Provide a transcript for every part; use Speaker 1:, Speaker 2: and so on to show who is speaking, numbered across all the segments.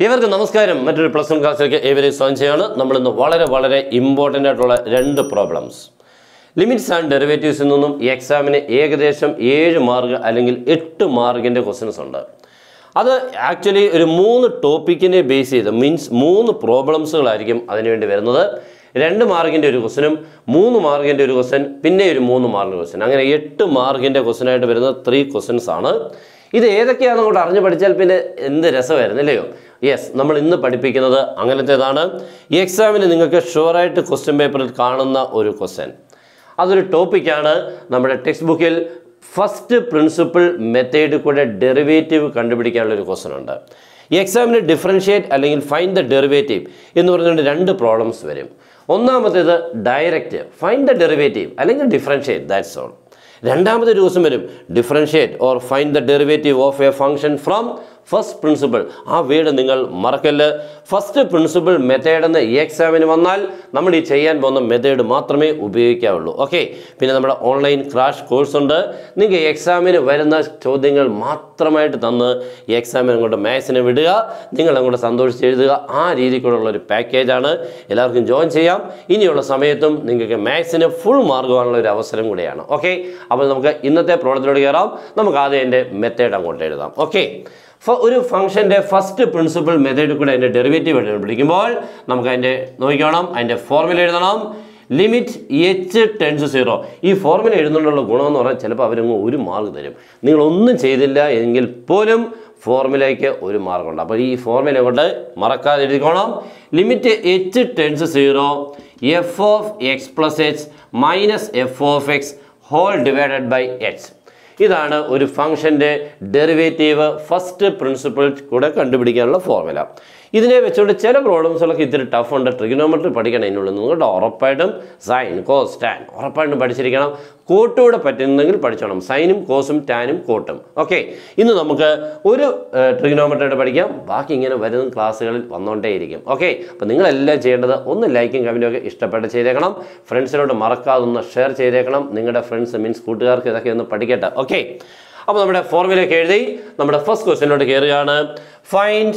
Speaker 1: ഇവർക്ക് നമസ്കാരം മറ്റൊരു പ്ലസ് വൺ ക്ലാസ്സിലേക്ക് ഏവരെയും സ്വാഗതം ചെയ്യാണ് നമ്മളിന്ന് വളരെ വളരെ ഇമ്പോർട്ടൻ്റ് ആയിട്ടുള്ള രണ്ട് പ്രോബ്ലംസ് ലിമിറ്റ്സ് ആൻഡ് ഡെറിവേറ്റീവ്സിൽ നിന്നും ഈ എക്സാമിന് ഏകദേശം ഏഴ് മാർക്ക് അല്ലെങ്കിൽ എട്ട് മാർക്കിൻ്റെ ക്വസ്റ്റ്യൻസ് ഉണ്ട് അത് ആക്ച്വലി ഒരു മൂന്ന് ടോപ്പിക്കിനെ ബേസ് ചെയ്ത് മീൻസ് മൂന്ന് പ്രോബ്ലംസുകളായിരിക്കും അതിനുവേണ്ടി വരുന്നത് രണ്ട് മാർക്കിൻ്റെ ഒരു ക്വസ്റ്റനും മൂന്ന് മാർക്കിൻ്റെ ഒരു ക്വസ്റ്റൻ പിന്നെ ഒരു മൂന്ന് മാർക്കിൻ്റെ ക്വസ്റ്റൻ അങ്ങനെ എട്ട് മാർക്കിൻ്റെ ക്വസ്റ്റനായിട്ട് വരുന്ന ത്രീ ക്വസ്റ്റൻസ് ആണ് ഇത് ഏതൊക്കെയാണെന്ന് അങ്ങോട്ട് അറിഞ്ഞു പഠിച്ചാൽ പിന്നെ എന്ത് രസമായിരുന്നു അല്ലയോ യെസ് നമ്മൾ ഇന്ന് പഠിപ്പിക്കുന്നത് അങ്ങനത്തേതാണ് ഈ എക്സാമിന് നിങ്ങൾക്ക് ഷുവറായിട്ട് ക്വസ്റ്റ്യൻ പേപ്പറിൽ കാണുന്ന ഒരു ക്വസ്റ്റ്യൻ അതൊരു ടോപ്പിക്കാണ് നമ്മുടെ ടെക്സ്റ്റ് ബുക്കിൽ ഫസ്റ്റ് പ്രിൻസിപ്പിൾ മെത്തേഡിൽ കൂടെ ഡെറിവേറ്റീവ് കണ്ടുപിടിക്കാനുള്ള ഒരു ക്വസ്റ്റ്യൻ ഉണ്ട് ഈ എക്സാമിന് ഡിഫറൻഷിയേറ്റ് അല്ലെങ്കിൽ ഫൈൻഡ് ദ ഡെറിവേറ്റീവ് എന്ന് പറഞ്ഞുകൊണ്ട് രണ്ട് പ്രോബ്ലംസ് വരും ഒന്നാമത്തേത് ഡയറക്റ്റ് ഫൈൻഡ് ദ ഡെറിവേറ്റീവ് അല്ലെങ്കിൽ ഡിഫറൻഷിയേറ്റ് ദാറ്റ്സ് ഓൾ രണ്ടാമത്തെ ഒരു ദിവസം വരും differentiate or find the derivative of a function from first principle ആ വേർഡ് നിങ്ങൾ മറക്കല്ല് ഫസ്റ്റ് പ്രിൻസിപ്പിൾ മെത്തേഡ് എന്ന് ഈ എക്സാമിന് വന്നാൽ നമ്മൾ ഈ ചെയ്യാൻ പോകുന്ന മെത്തേഡ് മാത്രമേ ഉപയോഗിക്കാവുള്ളൂ ഓക്കെ പിന്നെ നമ്മുടെ ഓൺലൈൻ ക്രാഷ് കോഴ്സ് ഉണ്ട് നിങ്ങൾക്ക് ഈ എക്സാമിന് വരുന്ന ചോദ്യങ്ങൾ മാത്രമായിട്ട് തന്ന് ഈ എക്സാമിന് അങ്ങോട്ട് മാത്സിന് വിടുക നിങ്ങൾ അങ്ങോട്ട് സന്തോഷിച്ച് എഴുതുക ആ രീതിക്കുള്ള ഒരു പാക്കേജാണ് എല്ലാവർക്കും ജോയിൻ ചെയ്യാം ഇനിയുള്ള സമയത്തും നിങ്ങൾക്ക് മാത്സിന് ഫുൾ മാർക്ക് വാങ്ങാനുള്ള ഒരു അവസരം കൂടിയാണ് ഓക്കെ അപ്പോൾ നമുക്ക് ഇന്നത്തെ പ്രോബ്ലത്തിലോട്ട് കയറാം നമുക്ക് ആദ്യം എൻ്റെ മെത്തേഡ് അങ്ങോട്ട് എഴുതാം ഓക്കെ ഒരു ഫംഗ്ഷൻ്റെ ഫസ്റ്റ് പ്രിൻസിപ്പിൾ മെത്തേഡിൽ കൂടെ അതിൻ്റെ ഡെറിവേറ്റീവ് പിടിക്കുമ്പോൾ നമുക്ക് അതിൻ്റെ നോക്കിക്കണം അതിൻ്റെ ഫോർമുല എഴുതണം ലിമിറ്റ് എച്ച് ടെൻസ് സീറോ ഈ ഫോർമുല എഴുതുന്നതിനുള്ള ഗുണമെന്ന് പറഞ്ഞാൽ ചിലപ്പോൾ അവരങ്ങ് ഒരു മാർക്ക് തരും നിങ്ങളൊന്നും ചെയ്തില്ല എങ്കിൽ പോലും ഫോർമുലയ്ക്ക് ഒരു മാർക്കുണ്ട് അപ്പോൾ ഈ ഫോർമുല കൊണ്ട് മറക്കാതെ എഴുതിക്കോണം limit h tends zero f of x plus h minus f of x whole divided by h ഇതാണ് ഒരു ഫംഗ്ഷൻ്റെ ഡെറിവേറ്റീവ് ഫസ്റ്റ് പ്രിൻസിപ്പിൾ കൂടെ കണ്ടുപിടിക്കാനുള്ള ഫോർമുല ഇതിനെ വെച്ചുകൊണ്ട് ചില പ്രോബ്ലംസുകളൊക്കെ ഇത്തിരി ടഫ് ഉണ്ട് ട്രിഗനോമെട്രി പഠിക്കണം അതിനുള്ളിൽ നിന്ന് കേട്ടോ ഉറപ്പായിട്ടും സൈൻ കോസ് ടാൻ ഉറപ്പായിട്ടും പഠിച്ചിരിക്കണം കോട്ടൂടെ പറ്റുന്നെങ്കിൽ പഠിച്ചോണം സൈനും കോസും ടാനും കോട്ടും ഓക്കെ ഇന്ന് നമുക്ക് ഒരു ട്രിഗനോമെട്രിയുടെ പഠിക്കാം ബാക്കി ഇങ്ങനെ വരുന്ന ക്ലാസ്സുകളിൽ വന്നുകൊണ്ടേയിരിക്കും ഓക്കെ അപ്പോൾ നിങ്ങളെല്ലാം ചെയ്യേണ്ടത് ഒന്ന് ലൈക്കും കമൻറ്റും ഒക്കെ ഇഷ്ടപ്പെട്ട് ചെയ്തേക്കണം ഫ്രണ്ട്സിനോട് മറക്കാതെ ഒന്ന് ഷെയർ ചെയ്തേക്കണം നിങ്ങളുടെ ഫ്രണ്ട്സ് മീൻസ് കൂട്ടുകാർക്ക് ഇതൊക്കെ ഒന്ന് പഠിക്കട്ടെ ഓക്കെ അപ്പോൾ നമ്മുടെ ഫോർമുലയൊക്കെ എഴുതി നമ്മുടെ ഫസ്റ്റ് ക്വസ്റ്റ്യനോട് കയറുകയാണ് find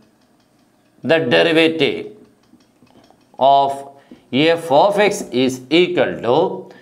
Speaker 1: the derivative of f of x is equal to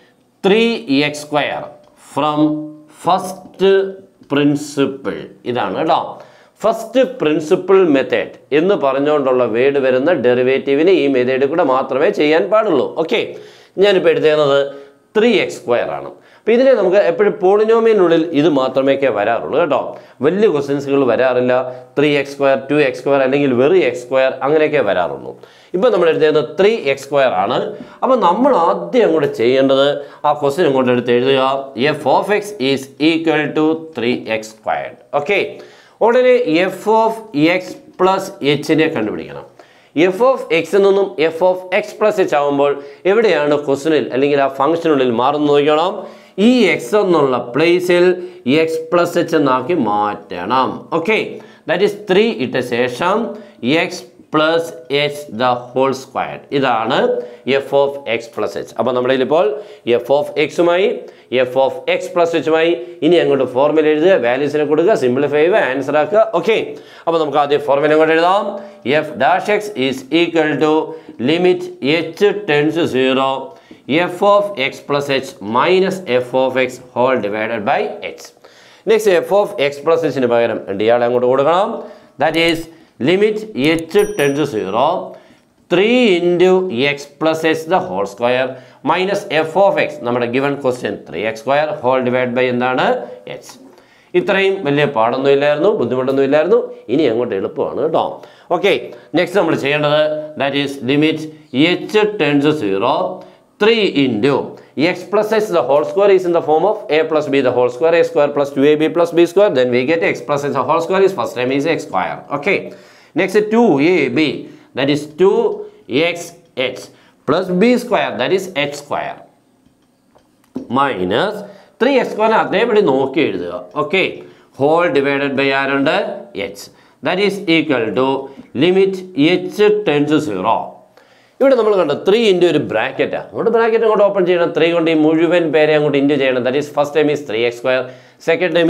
Speaker 1: 3x square from first principle ഇതാണ് കേട്ടോ ഫസ്റ്റ് പ്രിൻസിപ്പിൾ മെത്തേഡ് എന്ന് പറഞ്ഞുകൊണ്ടുള്ള വേർഡ് വരുന്ന ഡെറിവേറ്റീവിന് ഈ മെത്തേഡിൽ കൂടെ മാത്രമേ ചെയ്യാൻ പാടുള്ളൂ ഓക്കെ ഞാനിപ്പോൾ എടുത്തേക്കുന്നത് ത്രീ എക്സ് സ്ക്വയർ ആണ് അപ്പോൾ ഇതിനെ നമുക്ക് എപ്പോഴും പോളിനോമിയനുള്ളിൽ ഇത് മാത്രമേ വരാറുള്ളൂ കേട്ടോ വലിയ ക്വസ്റ്റ്യൻസുകൾ വരാറില്ല three x square two x square അല്ലെങ്കിൽ വെറി എക്സ് സ്ക്വയർ അങ്ങനെയൊക്കെ വരാറുള്ളൂ ഇപ്പോൾ നമ്മൾ എടുത്തത് ത്രീ എക്സ് സ്ക്വയർ ആണ് അപ്പോൾ നമ്മൾ ആദ്യം അങ്ങോട്ട് ചെയ്യേണ്ടത് ആ ക്വസ്റ്റ്യൻ അങ്ങോട്ട് എടുത്ത് എഴുതുക f of x is equal to three x squared okay ഉടനെ എഫ് ഓഫ് എക്സ് പ്ലസ് എച്ചിനെ കണ്ടുപിടിക്കണം എഫ് ഓഫ് എക്സിൽ നിന്നും f of x plus h ആകുമ്പോൾ എവിടെയാണ് ക്വസ്റ്റനിൽ അല്ലെങ്കിൽ ആ ഫംഗ്ഷനുള്ളിൽ മാറുന്നു നോക്കണം ഈ എക്സ് എന്നുള്ള പ്ലേസിൽ എക്സ് പ്ലസ് എച്ച് എന്നാക്കി മാറ്റണം ഓക്കെ ദാറ്റ് ഈസ് ത്രീ ഇട്ട ശേഷം x plus h the whole square ഇതാണ് f of x plus h അപ്പോൾ നമ്മുടെ ഇപ്പോൾ എഫ് ഓഫ് എക്സുമായി എഫ് ഓഫ് എക്സ് പ്ലസ് എച്ചുമായി ഇനി അങ്ങോട്ട് ഫോർമുല എഴുതുക വാല്യൂസിനെ കൊടുക്കുക സിംപ്ലിഫൈ ചെയ്യുക ആൻസർ ആക്കുക ഓക്കെ അപ്പോൾ നമുക്ക് ആദ്യം ഫോർമുല അങ്ങോട്ട് എഴുതാം f dash x is equal to limit h tends zero f of x plus h minus f of x whole divided by h next f of x plus എച്ചിന് പകരം രണ്ട് ഇയാളെ അങ്ങോട്ട് കൊടുക്കണം that is limit h tends zero three into x plus h the whole square minus f of x നമ്മുടെ given question three x square whole divide by എന്താണ് h ഇത്രയും വലിയ പാടൊന്നും ഇല്ലായിരുന്നു ബുദ്ധിമുട്ടൊന്നും ഇല്ലായിരുന്നു ഇനി അങ്ങോട്ട് എളുപ്പമാണ് കേട്ടോ ഓക്കെ നെക്സ്റ്റ് നമ്മൾ ചെയ്യേണ്ടത് that is limit h tends zero three into x plus h the whole square is in the form of a plus b the whole square a square plus two a b plus b square then we get x plus h the whole square is first time is x square okay next two a b that is two x h plus b square that is h square minus three x സ്ക്വയറിനെ അതേപടി നോക്കി എഴുതുക okay whole divided by ആരുണ്ട് h that is equal to limit h tends zero ഇവിടെ നമ്മൾ കണ്ടു three into ഒരു ബ്രാക്കറ്റാണ് അങ്ങോട്ട് ബ്രാക്കറ്റ് അങ്ങോട്ട് ഓപ്പൺ ചെയ്യണം ത്രീ കൊണ്ട് ഈ മുഴുവൻ പേരെ അങ്ങോട്ട് ഇൻറ്റു ചെയ്യണം that is first time is three x square second time is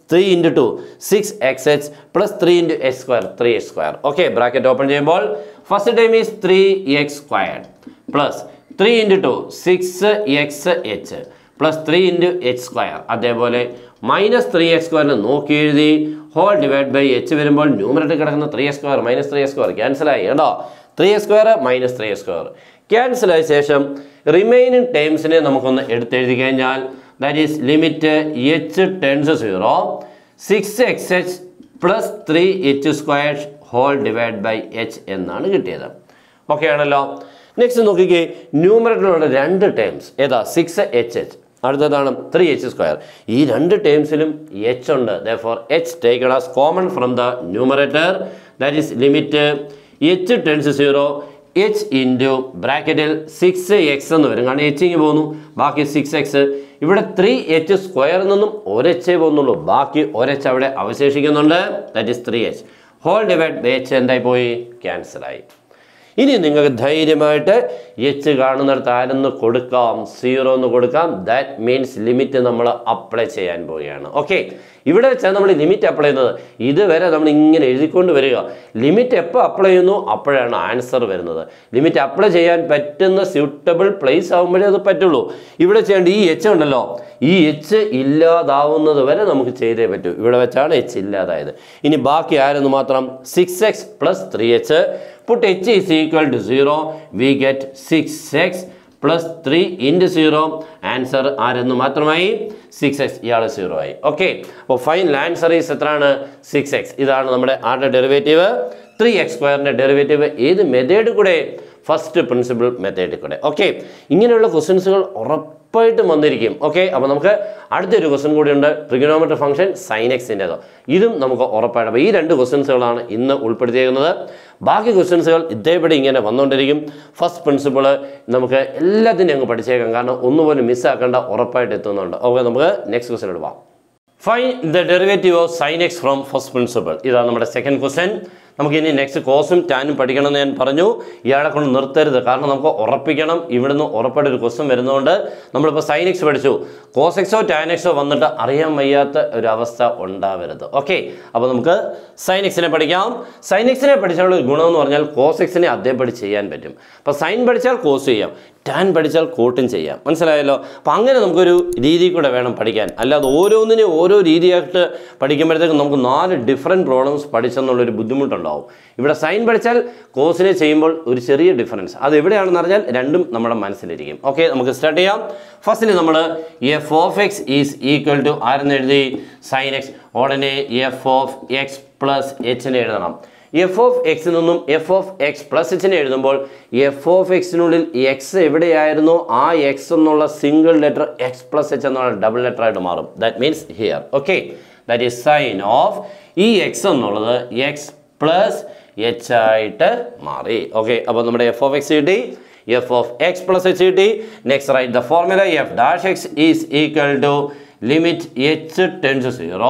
Speaker 1: three into two six x h plus three into h square three h square okay bracket open ചെയ്യുമ്പോൾ first time is three x square plus three into two six x h plus three into h square അതേപോലെ minus three x സ്ക്വയറിന് നോക്കി എഴുതി whole divide by h വരുമ്പോൾ numerator കിടക്കുന്ന three x square minus three x square ക്യാൻസലായി കേട്ടോ three x square minus three x square ക്യാൻസലായ ശേഷം റിമൈനിങ് ടേംസിനെ നമുക്കൊന്ന് എടുത്തെഴുതി കഴിഞ്ഞാൽ that is limit h tends zero six x h plus three h square whole divide by h എന്നാണ് കിട്ടിയത് ഓക്കെ ആണല്ലോ നെക്സ്റ്റ് നോക്കിക്കേ ന്യൂമറേറ്ററിലുള്ള രണ്ട് ടേംസ് ഏതാ സിക്സ് എച്ച് എച്ച് അടുത്തതാണ് ത്രീ എച്ച് സ്ക്വയർ ഈ രണ്ട് ടേംസിലും എച്ച് ഉണ്ട് four h taken as common from the numerator that is limit h tends zero h into ബ്രാക്കറ്റിൽ സിക്സ് എക്സ് എന്ന് വരും കാരണം എച്ച് ഇങ്ങ് പോകുന്നു ബാക്കി സിക്സ് എക്സ് ഇവിടെ ത്രീ എച്ച് സ്ക്വയറിൽ നിന്നും ഒരെച്ചേ പോകുന്നുള്ളൂ ബാക്കി ഒരെച്ച് അവിടെ അവശേഷിക്കുന്നുണ്ട് that is three h whole divide by h എന്തായി പോയി ക്യാൻസലായി ഇനി നിങ്ങൾക്ക് ധൈര്യമായിട്ട് എച്ച് കാണുന്നിടത്ത് ആരെന്ന് കൊടുക്കാം സീറോ എന്ന് കൊടുക്കാം ദാറ്റ് മീൻസ് ലിമിറ്റ് നമ്മൾ അപ്ലൈ ചെയ്യാൻ പോവുകയാണ് ഓക്കെ ഇവിടെ വെച്ചാൽ നമ്മൾ ലിമിറ്റ് അപ്ലൈ ചെയ്യുന്നത് ഇതുവരെ നമ്മൾ ഇങ്ങനെ എഴുതിക്കൊണ്ട് വരിക ലിമിറ്റ് എപ്പോൾ അപ്ലൈ ചെയ്യുന്നു അപ്പോഴാണ് ആൻസർ വരുന്നത് ലിമിറ്റ് അപ്ലൈ ചെയ്യാൻ പറ്റുന്ന സ്യൂട്ടബിൾ പ്ലേസ് ആകുമ്പോഴേ അത് പറ്റുള്ളൂ ഇവിടെ ചെയ്യേണ്ട ഈ എച്ച് ഉണ്ടല്ലോ ഈ എച്ച് ഇല്ലാതാവുന്നത് വരെ നമുക്ക് ചെയ്തേ പറ്റൂ ഇവിടെ വെച്ചാണ് എച്ച് ഇല്ലാതായത് ഇനി ബാക്കി ആരെന്ന് മാത്രം six x plus three h put h is equal to 0 we get 6x plus three into zero answer ആരെന്ന് മാത്രമായി സിക്സ് എക്സ് ഇയാൾ സീറോ ആയി ഓക്കെ അപ്പോൾ ഫൈനൽ ആൻസർ ഈസ് എത്രയാണ് സിക്സ് എക്സ് ഇതാണ് നമ്മുടെ ആരുടെ ഡെറിവേറ്റീവ് ത്രീ എക്സ് സ്ക്വയറിൻ്റെ ഡെറിവേറ്റീവ് ഏത് മെത്തേഡ് കൂടെ ഫസ്റ്റ് പ്രിൻസിപ്പിൾ മെത്തേഡിൽ കൂടെ ഓക്കെ ഇങ്ങനെയുള്ള ക്വസ്റ്റ്യൻസുകൾ ഉറപ്പായിട്ടും വന്നിരിക്കും ഓക്കെ അപ്പോൾ നമുക്ക് അടുത്തൊരു ക്വസ്റ്റ്യൻ കൂടിയുണ്ട് ട്രിഗണോമെട്രി ഫംഗ്ഷൻ സൈനെക്സിൻ്റെതോ ഇതും നമുക്ക് ഉറപ്പായിട്ട് അപ്പോൾ ഈ രണ്ട് ക്വസ്റ്റ്യൻസുകളാണ് ഇന്ന് ഉൾപ്പെടുത്തിയിരിക്കുന്നത് ബാക്കി ക്വസ്റ്റ്യൻസുകൾ ഇതേപടി ഇങ്ങനെ വന്നുകൊണ്ടിരിക്കും ഫസ്റ്റ് പ്രിൻസിപ്പിൾ നമുക്ക് എല്ലാത്തിനും അങ്ങ് പഠിച്ചേക്കാം കാരണം ഒന്നുപോലും മിസ്സാക്കേണ്ട ഉറപ്പായിട്ട് എത്തുന്നുണ്ട് ഓക്കെ നമുക്ക് നെക്സ്റ്റ് ക്വസ്റ്റ്യൻ എടുക്കാം fine the derivative of sine x from first principle ഇതാണ് നമ്മുടെ സെക്കൻഡ് ക്വസ്റ്റ്യൻ നമുക്ക് ഇനി നെക്സ്റ്റ് കോസും ടാനും പഠിക്കണം എന്ന് ഞാൻ പറഞ്ഞു ഇയാളെ കൊണ്ട് നിർത്തരുത് കാരണം നമുക്ക് ഉറപ്പിക്കണം ഇവിടുന്ന് ഉറപ്പായിട്ട് ഒരു ക്വസ്റ്റ്യൻ വരുന്നതുകൊണ്ട് നമ്മളിപ്പോൾ സൈൻ എക്സ് പഠിച്ചു കോസ് എക്സോ ടാൻ എക്സോ വന്നിട്ട് അറിയാൻ വയ്യാത്ത ഒരു അവസ്ഥ ഉണ്ടാവരുത് ഓക്കെ അപ്പോൾ നമുക്ക് സൈൻ എക്സിനെ പഠിക്കാം സൈൻ എക്സിനെ പഠിച്ചാലുള്ള ഒരു ഗുണം എന്ന് പറഞ്ഞാൽ കോസ് എക്സിനെ അതേപടി ചെയ്യാൻ പറ്റും അപ്പോൾ സൈൻ പഠിച്ചാൽ കോസ് ചെയ്യാം ടാൻ പഠിച്ചാൽ കോട്ടും ചെയ്യാം മനസ്സിലായല്ലോ അപ്പം അങ്ങനെ നമുക്കൊരു രീതി കൂടെ വേണം പഠിക്കാൻ അല്ലാതെ ഓരോന്നിനെയും ഓരോ രീതിയായിട്ട് പഠിക്കുമ്പോഴത്തേക്കും നമുക്ക് നാല് ഡിഫറെൻറ്റ് പ്രോബ്ലംസ് പഠിച്ചെന്നുള്ളൊരു ബുദ്ധിമുട്ടുണ്ടാവും ഇവിടെ സൈൻ പഠിച്ചാൽ കോസിനെ ചെയ്യുമ്പോൾ ഒരു ചെറിയ ഡിഫറൻസ് അത് എവിടെയാണെന്ന് അറിഞ്ഞാൽ രണ്ടും നമ്മുടെ മനസ്സിലിരിക്കും ഓക്കെ നമുക്ക് സ്റ്റാർട്ട് ചെയ്യാം ഫസ്റ്റിൽ നമ്മൾ f of x is equal to ആരെന്ന് എഴുതി സൈൻ എക്സ് ഉടനെ എഫ് ഓഫ് എക്സ് പ്ലസ് എച്ചിനെ എഴുതണം എഫ് ഓഫ് എക്സിൽ നിന്നും എഫ് ഓഫ് എക്സ് പ്ലസ് എച്ചിനെ എഴുതുമ്പോൾ എഫ് ഓഫ് എക്സിനുള്ളിൽ എക്സ് എവിടെയായിരുന്നോ ആ എക്സ് എന്നുള്ള single letter x plus h എന്നുള്ള ഡബിൾ ലെറ്റർ ആയിട്ട് മാറും that means here okay that is sine of ഈ എക്സ് എന്നുള്ളത് എക്സ് പ്ലസ് എച്ച് ആയിട്ട് മാറി ഓക്കെ അപ്പോൾ നമ്മുടെ എഫ് ഓഫ് എക്സ് കിട്ടി f of x plus h കിട്ടി next write the formula f dash x is equal to limit h tends zero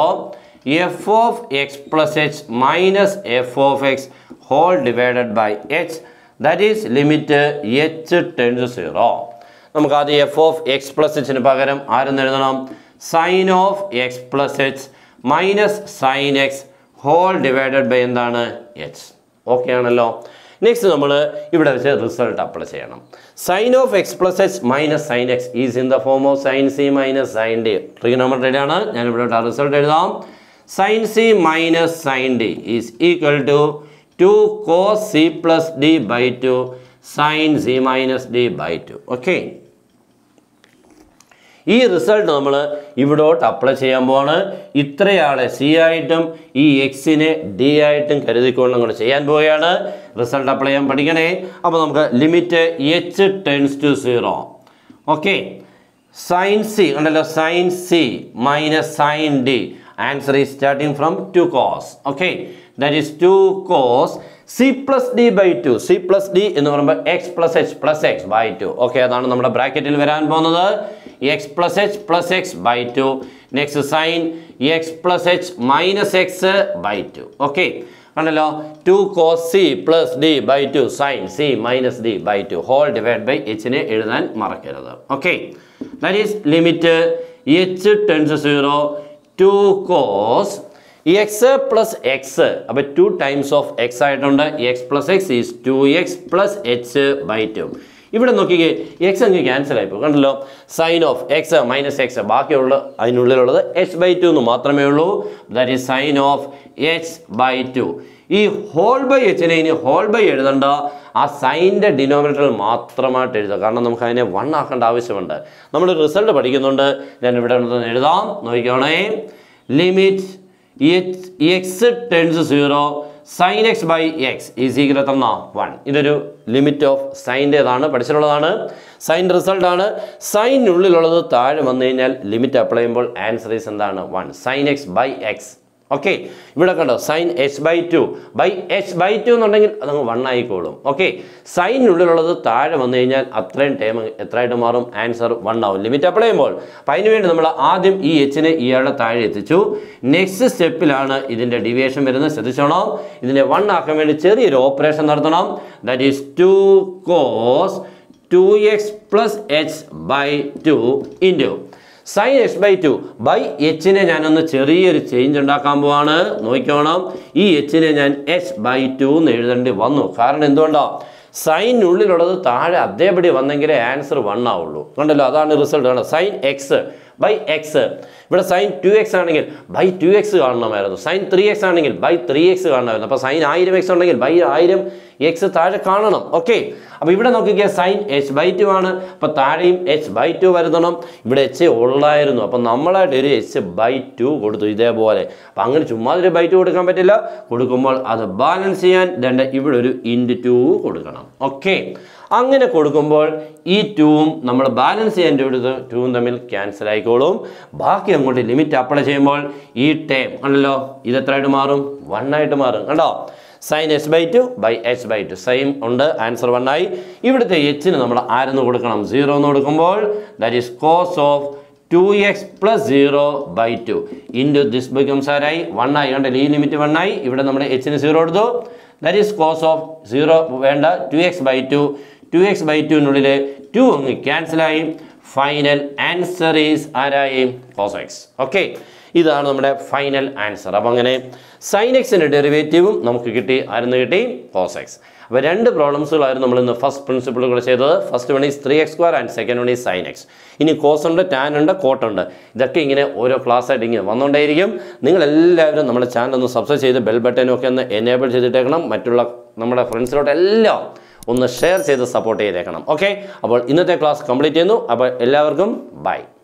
Speaker 1: f of x plus h minus f of x whole divided by h that is limit h tends zero നമുക്ക് ആദ്യം f of x plus എച്ചിന് പകരം ആരെന്ന് എഴുതണം sine of x plus h minus sine x whole divided by എന്താണ് h okay ആണല്ലോ next നമ്മൾ ഇവിടെ വെച്ച് റിസൾട്ട് അപ്ലൈ ചെയ്യണം sine of x plus h minus sine x is in the form of sine C minus sine D trigonometry ആണ് ഞാൻ ഇവിടെ result എഴുതാം sine C minus sine D is equal to two cos C plus D by two sine C minus D by two okay ഈ result നമ്മൾ ഇവിടോട്ട് apply ചെയ്യാൻ പോവാണ് ഇത്രയാളെ C ആയിട്ടും ഈ എക്സിനെ ഡി ആയിട്ടും കരുതിക്കൊണ്ട് അങ്ങോട്ട് ചെയ്യാൻ പോവുകയാണ് റിസൾട്ട് അപ്ലൈ ചെയ്യാൻ പഠിക്കണേ അപ്പോൾ നമുക്ക് limit h tends to zero okay sine C ഉണ്ടല്ലോ sine C minus sine D answer is starting from two cos okay that is two cos C plus D by two C plus D എന്ന് പറയുമ്പോൾ x plus h plus x by two okay അതാണ് നമ്മുടെ ബ്രാക്കറ്റിൽ വരാൻ പോകുന്നത് x plus h plus x by two next sine x plus h minus x by two okay കണ്ടല്ലോ to cos C plus D by two sine C minus D by two whole divide by എച്ചിനെ എഴുതാൻ മറക്കരുത് okay that is limit h tends zero two cos x plus x അപ്പോൾ two times of x ആയിട്ടുണ്ട് x plus x is two x plus h by two ഇവിടെ നോക്കിക്കേ x അങ്ങ് cancel ആയിപ്പോ കണ്ടല്ലോ sine of x minus x ബാക്കിയുള്ള അതിനുള്ളിലുള്ളത് h by two എന്ന് മാത്രമേ ഉള്ളൂ that is sine of h by two ഈ ഹോൾ ബൈ എച്ചിനെ ഇനി ഹോൾ ബൈ എഴുതണ്ട ആ സൈൻ്റെ ഡിനോമിനേറ്ററിൽ മാത്രമായിട്ട് എഴുതുക കാരണം നമുക്ക് അതിനെ വൺ ആക്കേണ്ട ആവശ്യമുണ്ട് നമ്മൾ റിസൾട്ട് പഠിക്കുന്നുണ്ട് ഞാൻ ഇവിടെ ഒന്ന് എഴുതാം നോക്കിക്കോണേ limit x tends zero sine x by x is equal തന്ന വൺ ഇതൊരു ലിമിറ്റ് ഓഫ് സൈൻ്റേതാണ് പഠിച്ചിട്ടുള്ളതാണ് സൈൻ റിസൾട്ടാണ് സൈനുള്ളിലുള്ളത് താഴെ വന്നു കഴിഞ്ഞാൽ ലിമിറ്റ് അപ്ലൈ ചെയ്യുമ്പോൾ ആൻസർ ഈസ് എന്താണ് one sine x by x okay ഇവിടെ കണ്ടോ sine h by two by h by two എന്നുണ്ടെങ്കിൽ അതങ്ങ് വൺ ആയിക്കോളും ഓക്കെ സൈനുള്ളിലുള്ളത് താഴെ വന്നു കഴിഞ്ഞാൽ അത്രയും ടൈം എത്രയായിട്ട് മാറും ആൻസർ വൺ ആവും ലിമിറ്റ് അപ്ലൈ ചെയ്യുമ്പോൾ അപ്പം അതിന് വേണ്ടി നമ്മൾ ആദ്യം ഈ എച്ചിനെ ഇയാളുടെ താഴെ എത്തിച്ചു നെക്സ്റ്റ് സ്റ്റെപ്പിലാണ് ഇതിൻ്റെ ഡിവിയേഷൻ വരുന്നത് ശ്രദ്ധിച്ചോണം ഇതിനെ വൺ ആക്കാൻ വേണ്ടി ചെറിയൊരു ഓപ്പറേഷൻ നടത്തണം that is two cos two x plus h by two into sine h by two by എച്ചിനെ ഞാനൊന്ന് ചെറിയൊരു ചേഞ്ച് ഉണ്ടാക്കാൻ പോവാണ് നോക്കിക്കോണം ഈ എച്ചിനെ ഞാൻ എച്ച് ബൈ ടു എന്ന് എഴുതേണ്ടി വന്നു കാരണം എന്തുകൊണ്ടാ സൈനുള്ളിലുള്ളത് താഴെ അതേപടി വന്നെങ്കിലേ ആൻസർ വൺ ആവുള്ളൂ കണ്ടല്ലോ അതാണ് റിസൾട്ട് കാണുന്നത് സൈൻ എക്സ് ബൈ എക്സ് ഇവിടെ സൈൻ ടു എക്സ് ആണെങ്കിൽ ബൈ ടു എക്സ് കാണണമായിരുന്നു സൈൻ ത്രീ എക്സ് ആണെങ്കിൽ ബൈ ത്രീ എക്സ് കാണണമായിരുന്നു അപ്പോൾ സൈൻ ആയിരം എക്സ് ഉണ്ടെങ്കിൽ ബൈ ആയിരം എക്സ് താഴെ കാണണം ഓക്കെ അപ്പോൾ ഇവിടെ നോക്കിക്കുക സൈൻ എച്ച് ബൈ ടു ആണ് അപ്പോൾ താഴെയും എച്ച് ബൈ ടു വരുത്തണം ഇവിടെ എച്ച് ഉള്ളായിരുന്നു അപ്പം നമ്മളായിട്ട് ഒരു എച്ച് ബൈ ടു കൊടുത്തു ഇതേപോലെ അപ്പം അങ്ങനെ ചുമ്മാ ഒരു ബൈ ടു കൊടുക്കാൻ പറ്റില്ല കൊടുക്കുമ്പോൾ അത് ബാലൻസ് ചെയ്യാൻ രണ്ട് ഇവിടെ ഒരു ഇൻറ്റു ടു കൊടുക്കണം ഓക്കെ അങ്ങനെ കൊടുക്കുമ്പോൾ ഈ ടൂവും നമ്മൾ ബാലൻസ് ചെയ്യാൻ എടുത്ത് ടൂവും തമ്മിൽ ക്യാൻസൽ ആയിക്കോളും ബാക്കി അങ്ങോട്ട് ലിമിറ്റ് അപ്ലൈ ചെയ്യുമ്പോൾ ഈ ടേം ആണല്ലോ ഇത് എത്രയായിട്ട് മാറും വൺ ആയിട്ട് മാറും കണ്ടോ sine h by two by h by two same ഉണ്ട് ആൻസർ വൺ ആയി ഇവിടുത്തെ എച്ചിന് നമ്മൾ ആരെന്ന് കൊടുക്കണം സീറോ എന്ന് കൊടുക്കുമ്പോൾ that is cos of two x plus zero by two into this becomes ആരായി വൺ ആയി കണ്ടല്ലോ ഈ ലിമിറ്റ് വൺ ആയി ഇവിടെ നമ്മുടെ എച്ചിന് സീറോ എടുത്തു that is cos of zero വേണ്ട two x by two two x by ടുവിനുള്ളിൽ ടു അങ്ങ് ക്യാൻസലായി ഫൈനൽ ആൻസർ ഈസ് ആരായി കോസ് എക്സ് ഓക്കെ ഇതാണ് നമ്മുടെ ഫൈനൽ ആൻസർ അപ്പം അങ്ങനെ സൈൻ എക്സിൻ്റെ ഡെറിവേറ്റീവും നമുക്ക് കിട്ടി ആരെന്ന് കിട്ടി കോസ് എക്സ് അപ്പോൾ രണ്ട് പ്രോബ്ലംസുകളായിരുന്നു നമ്മൾ ഇന്ന് ഫസ്റ്റ് പ്രിൻസിപ്പിളുകൾ ചെയ്തത് first one is three x square and second one is sine x ഇനി കോസ് ഉണ്ട് ടാൻ ഉണ്ട് കോട്ട് ഉണ്ട് ഇതൊക്കെ ഇങ്ങനെ ഓരോ ക്ലാസ് ആയിട്ട് ഇങ്ങനെ വന്നുകൊണ്ടേയിരിക്കും നിങ്ങളെല്ലാവരും നമ്മുടെ ചാനൽ ഒന്ന് സബ്സ്ക്രൈബ് ചെയ്ത് ബെൽ ബട്ടനും ഒക്കെ ഒന്ന് എനേബിൾ ചെയ്തിട്ടേക്കണം മറ്റുള്ള നമ്മുടെ ഫ്രണ്ട്സിലോട്ട് എല്ലാം ഒന്ന് ഷെയർ ചെയ്ത് സപ്പോർട്ട് ചെയ്തേക്കണം ഓക്കെ അപ്പോൾ ഇന്നത്തെ ക്ലാസ് കംപ്ലീറ്റ് ചെയ്യുന്നു അപ്പോൾ എല്ലാവർക്കും ബൈ